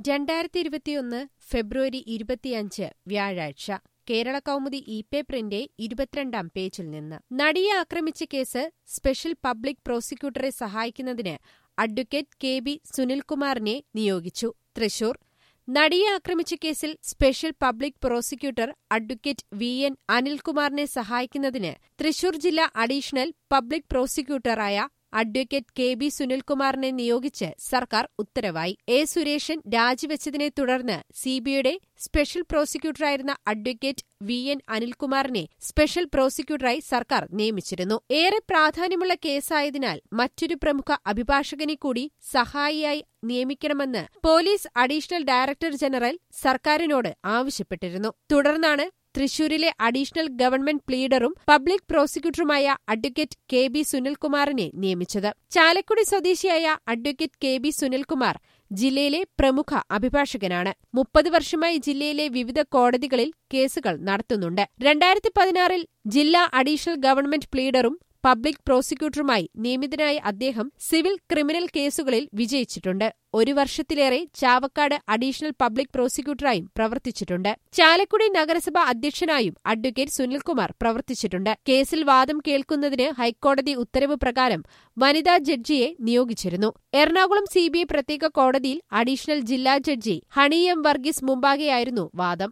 രണ്ടായിരത്തി ഇരുപത്തിയൊന്ന് ഫെബ്രുവരി ഇരുപത്തിയഞ്ച് വ്യാഴാഴ്ച കേരള കൗമുദി ഇ പേപ്പറിന്റെ ഇരുപത്തിരണ്ടാം പേജിൽ നിന്ന് നടിയെ ആക്രമിച്ച കേസ് സ്പെഷ്യൽ പബ്ലിക് പ്രോസിക്യൂട്ടറെ സഹായിക്കുന്നതിന് അഡ്വക്കേറ്റ് കെ ബി സുനിൽകുമാറിനെ നിയോഗിച്ചു തൃശൂർ നടിയെ ആക്രമിച്ച കേസിൽ special public prosecutor advocate V N അനിൽകുമാറിനെ സഹായിക്കുന്നതിന് തൃശൂർ ജില്ലാ അഡീഷണൽ പബ്ലിക് പ്രോസിക്യൂട്ടറായ അഡ്വക്കേറ്റ് കെ ബി സുനിൽകുമാറിനെ നിയോഗിച്ച് സർക്കാർ ഉത്തരവായി എ സുരേഷൻ രാജിവെച്ചതിനെ തുടർന്ന് സിബിഐയുടെ സ്പെഷ്യൽ പ്രോസിക്യൂട്ടറായിരുന്ന അഡ്വക്കേറ്റ് വി എൻ അനിൽകുമാറിനെ സ്പെഷ്യൽ പ്രോസിക്യൂട്ടറായി സർക്കാർ നിയമിച്ചിരുന്നു ഏറെ പ്രാധാന്യമുള്ള കേസായതിനാൽ മറ്റൊരു പ്രമുഖ അഭിഭാഷകനെ കൂടി സഹായിയായി നിയമിക്കണമെന്ന് പോലീസ് അഡീഷണൽ ഡയറക്ടർ ജനറൽ സർക്കാരിനോട് ആവശ്യപ്പെട്ടിരുന്നു തുടർന്നാണ് തൃശൂരിലെ അഡീഷണൽ ഗവൺമെന്റ് പ്ലീഡറും പബ്ലിക് പ്രോസിക്യൂട്ടറുമായ അഡ്വക്കേറ്റ് കെ ബി സുനിൽകുമാറിനെ നിയമിച്ചത് ചാലക്കുടി സ്വദേശിയായ അഡ്വക്കേറ്റ് കെ ബി സുനിൽകുമാർ ജില്ലയിലെ പ്രമുഖ അഭിഭാഷകനാണ് മുപ്പത് വർഷമായി ജില്ലയിലെ വിവിധ കോടതികളിൽ കേസുകൾ നടത്തുന്നുണ്ട് രണ്ടായിരത്തി പതിനാറിൽ ജില്ലാ അഡീഷണൽ ഗവൺമെന്റ് പ്ലീഡറും പബ്ലിക് പ്രോസിക്യൂട്ടറുമായി നിയമിതനായ അദ്ദേഹം സിവിൽ ക്രിമിനൽ കേസുകളിൽ വിജയിച്ചിട്ടുണ്ട് ഒരു വർഷത്തിലേറെ ചാവക്കാട് അഡീഷണൽ പബ്ലിക് പ്രോസിക്യൂട്ടറായും പ്രവർത്തിച്ചിട്ടുണ്ട് ചാലക്കുടി നഗരസഭ അധ്യക്ഷനായും അഡ്വക്കേറ്റ് സുനിൽകുമാർ പ്രവർത്തിച്ചിട്ടുണ്ട് കേസിൽ വാദം കേൾക്കുന്നതിന് ഹൈക്കോടതി ഉത്തരവ് പ്രകാരം വനിതാ ജഡ്ജിയെ നിയോഗിച്ചിരുന്നു എറണാകുളം സിബിഐ പ്രത്യേക കോടതിയിൽ അഡീഷണൽ ജില്ലാ ജഡ്ജി ഹണി എം വർഗീസ് മുമ്പാകെയായിരുന്നു വാദം